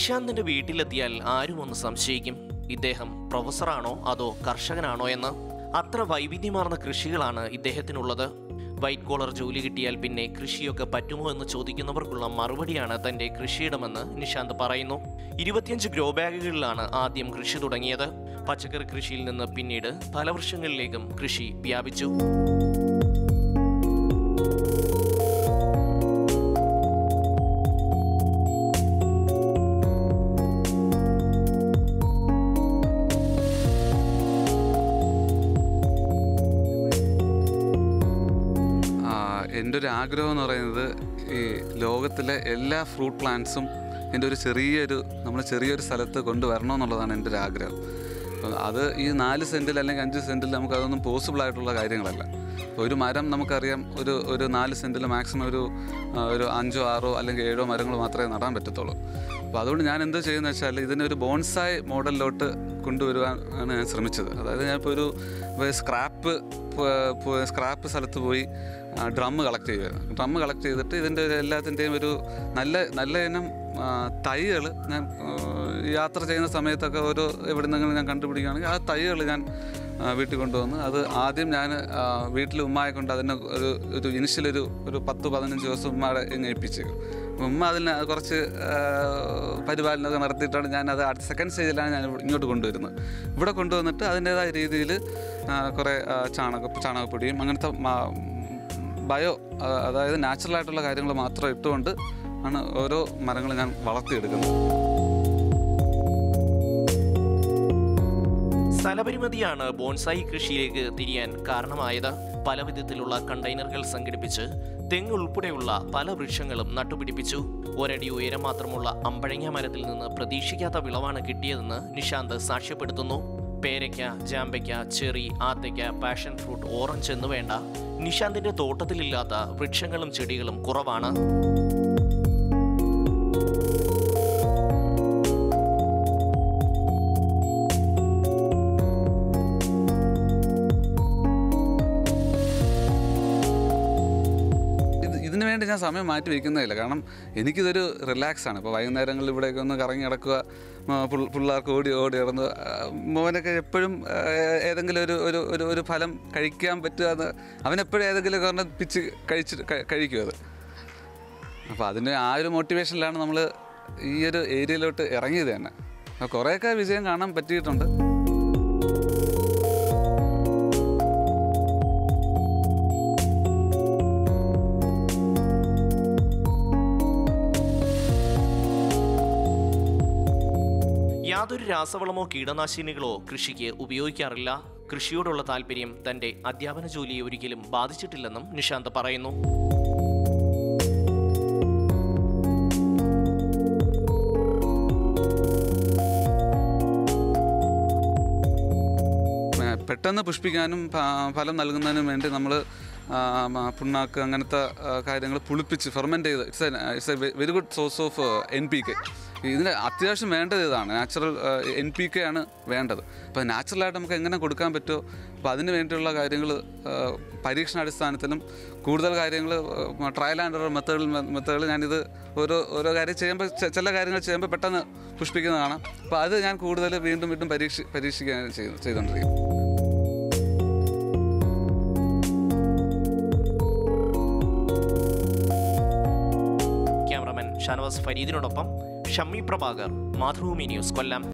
നിശാന്തിന്റെ വീട്ടിലെത്തിയാൽ ആരും ഒന്ന് സംശയിക്കും ഇദ്ദേഹം പ്രൊഫസറാണോ അതോ കർഷകനാണോ എന്ന് അത്ര വൈവിധ്യമാർന്ന കൃഷികളാണ് ഇദ്ദേഹത്തിനുള്ളത് വൈറ്റ് കോളർ ജോലി കിട്ടിയാൽ പിന്നെ കൃഷിയൊക്കെ പറ്റുമോ എന്ന് ചോദിക്കുന്നവർക്കുള്ള മറുപടിയാണ് തന്റെ കൃഷിയിടമെന്ന് നിശാന്ത് പറയുന്നു ഇരുപത്തിയഞ്ച് ഗ്രോ ബാഗുകളിലാണ് ആദ്യം കൃഷി തുടങ്ങിയത് പച്ചക്കറി കൃഷിയിൽ നിന്ന് പിന്നീട് ഫലവൃക്ഷങ്ങളിലേക്കും കൃഷി വ്യാപിച്ചു ആ, എൻ്റെ ഒരു ആഗ്രഹം എന്ന് പറയുന്നത് ഈ ലോകത്തിലെ എല്ലാ ഫ്രൂട്ട് പ്ലാന്റ്സും എൻ്റെ ഒരു ചെറിയൊരു നമ്മൾ ചെറിയൊരു സ്ഥലത്ത് കൊണ്ടുവരണം എന്നുള്ളതാണ് എൻ്റെ ഒരു ആഗ്രഹം അപ്പം അത് ഈ നാല് സെൻറ്റിൽ അല്ലെങ്കിൽ അഞ്ച് സെൻറ്റിൽ നമുക്ക് അതൊന്നും പോസിബിൾ ആയിട്ടുള്ള കാര്യങ്ങളല്ല ഇപ്പോൾ ഒരു മരം നമുക്കറിയാം ഒരു ഒരു നാല് സെൻറ്റിൽ മാക്സിമം ഒരു ആ, ഒരു അഞ്ചോ ആറോ അല്ലെങ്കിൽ ഏഴോ മരങ്ങൾ മാത്രമേ നടാൻ പറ്റത്തുള്ളൂ അപ്പോൾ അതുകൊണ്ട് ഞാൻ എന്ത് ചെയ്യുന്നത് വെച്ചാൽ ഇതിനെ ഒരു ബോൺസായി മോഡലിലോട്ട് കൊണ്ടുവരുവാൻ ആണ് ഞാൻ ശ്രമിച്ചത് അതായത് ഞാനിപ്പോൾ ഒരു സ്ക്രാപ്പ് സ്ക്രാപ്പ് സ്ഥലത്ത് പോയി ഡ്രം കളക്ട് ചെയ്യുമായിരുന്നു ഡ്രം കളക്ട് ചെയ്തിട്ട് ഇതിൻ്റെ ഒരു എല്ലാത്തിൻ്റെയും ഒരു നല്ല നല്ല ഇനം തൈകൾ ഞാൻ ആ, യാത്ര ചെയ്യുന്ന സമയത്തൊക്കെ ഓരോ എവിടെ നിന്നെങ്കിലും ഞാൻ കണ്ടുപിടിക്കുകയാണെങ്കിൽ ആ തൈകൾ ഞാൻ ആ, വീട്ടിൽ കൊണ്ടുവന്ന് അത് ആദ്യം ഞാൻ വീട്ടിൽ ഉമ്മയെ കൊണ്ട് അതിന് ഒരു ഒരു ഇനിഷ്യൽ ഒരു ഒരു പത്ത് പതിനഞ്ച് ദിവസം ഉമ്മയുടെ ഇങ്ങ് ഏൽപ്പിച്ചേക്കും അപ്പം ഉമ്മ അതിന് കുറച്ച് ആ, പരിപാലനമൊക്കെ നടത്തിയിട്ടാണ് ഞാൻ അത് അടുത്ത സെക്കൻഡ് സ്റ്റേജിലാണ് ഞാൻ ഇങ്ങോട്ട് കൊണ്ടുവരുന്നത് ഇവിടെ കൊണ്ടുവന്നിട്ട് അതിൻ്റേതായ രീതിയിൽ കുറേ ആ, ചാണക ചാണകപ്പൊടിയും അങ്ങനത്തെ മാ- ബയോ ആ, അതായത് നാച്ചുറൽ ആയിട്ടുള്ള കാര്യങ്ങൾ മാത്രം ഇട്ടുകൊണ്ട് ആണ് ഓരോ മരങ്ങൾ ഞാൻ വളർത്തിയെടുക്കുന്നത് സ്ഥലപരിമിതിയാണ് ബോൺസായി കൃഷിയിലേക്ക് തിരിയാൻ കാരണമായത് പല വിധത്തിലുള്ള കണ്ടെയ്നറുകൾ സംഘടിപ്പിച്ച് തെങ്ങ് ഉൾപ്പെടെയുള്ള പല വൃക്ഷങ്ങളും നട്ടുപിടിപ്പിച്ചു ഒരടി ഉയരം മാത്രമുള്ള അമ്പഴങ്ങ മരത്തിൽ നിന്ന് പ്രതീക്ഷിക്കാത്ത വിളവാണ് കിട്ടിയതെന്ന് നിശാന്ത് സാക്ഷ്യപ്പെടുത്തുന്നു പേരയ്ക്ക ജാമ്പയ്ക്ക ചെറി ആത്തയ്ക്ക പാഷൻ ഫ്രൂട്ട് ഓറഞ്ച് എന്ന് വേണ്ട നിശാന്തിന്റെ തോട്ടത്തിലില്ലാത്ത വൃക്ഷങ്ങളും ചെടികളും കുറവാണ് ഇത് ഇതിനു വേണ്ടി ഞാൻ സമയം മാറ്റി വയ്ക്കുന്നതില്ല കാരണം എനിക്കിതൊരു റിലാക്സ് ആണ് ഇപ്പോൾ വൈകുന്നേരങ്ങളിൽ ഇവിടെയൊക്കെ ഒന്ന് കറങ്ങി കിടക്കുക ആ, പിൾ- പിള്ളേർക്ക് ഓടി ഓടി കിടന്ന് ആ, മോനൊക്കെ എപ്പോഴും ആ, ഏതെങ്കിലും ഒരു ഒരു ഒരു ഒരു ഫലം കഴിക്കാൻ പറ്റുക എന്ന് അവനെപ്പോഴും ഏതെങ്കിലും കാരണം പിച്ച് കഴിച്ച് ക- കഴിക്കും അത് അപ്പോൾ അതിൻ്റെ ആ ഒരു മോട്ടിവേഷനിലാണ് നമ്മൾ ഈ ഒരു ഏരിയയിലോട്ട് ഇറങ്ങിയത് തന്നെ അപ്പോൾ കുറേയൊക്കെ വിജയം കാണാൻ പറ്റിയിട്ടുണ്ട് യാതൊരു രാസവളമോ കീടനാശിനികളോ കൃഷിക്ക് ഉപയോഗിക്കാറില്ല കൃഷിയോടുള്ള താല്പര്യം തന്റെ അധ്യാപന ജോലിയെ ഒരിക്കലും ബാധിച്ചിട്ടില്ലെന്നും നിശാന്ത് പറയുന്നു ഏ, പെട്ടെന്ന് പുഷ്പിക്കാനും ഫ- ഫലം നൽകുന്നതിനും വേണ്ടി നമ്മൾ പുണ്ണാക്ക് അങ്ങനത്തെ കാര്യങ്ങൾ പുളിപ്പിച്ച് ഫെർമെൻറ്റ് ചെയ്ത് it's it's a very good source of N P K ഇതിന് അത്യാവശ്യം വേണ്ടത് ഇതാണ് നാച്ചുറൽ എൻ പി കെ ആണ് വേണ്ടത് അപ്പോൾ നാച്ചുറലായിട്ട് നമുക്ക് എങ്ങനെ കൊടുക്കാൻ പറ്റുമോ അപ്പോൾ അതിന് വേണ്ടിയുള്ള കാര്യങ്ങൾ പരീക്ഷണാടിസ്ഥാനത്തിലും കൂടുതൽ കാര്യങ്ങൾ ട്രയൽ ആൻഡ് എറർ മെത്തേഡിൽ മെത്തേഡിൽ ഞാനിത് ഓരോ ഓരോ കാര്യം ചെയ്യുമ്പോൾ ചെ- ചില കാര്യങ്ങൾ ചെയ്യുമ്പോൾ പെട്ടെന്ന് പുഷ്പിക്കുന്നത് കാണാം അപ്പോൾ അത് ഞാൻ കൂടുതൽ വീണ്ടും വീണ്ടും പരീക്ഷ പരീക്ഷിക്കുകയാണ് ചെയ്ത് ചെയ്തുകൊണ്ടിരിക്കുന്നത് ക്യാമറമാൻ ഷാനവാസ് ഫരീദിനോടൊപ്പം ഷമ്മി പ്രഭാകർ മാതൃഭൂമി ന്യൂസ് കൊല്ലം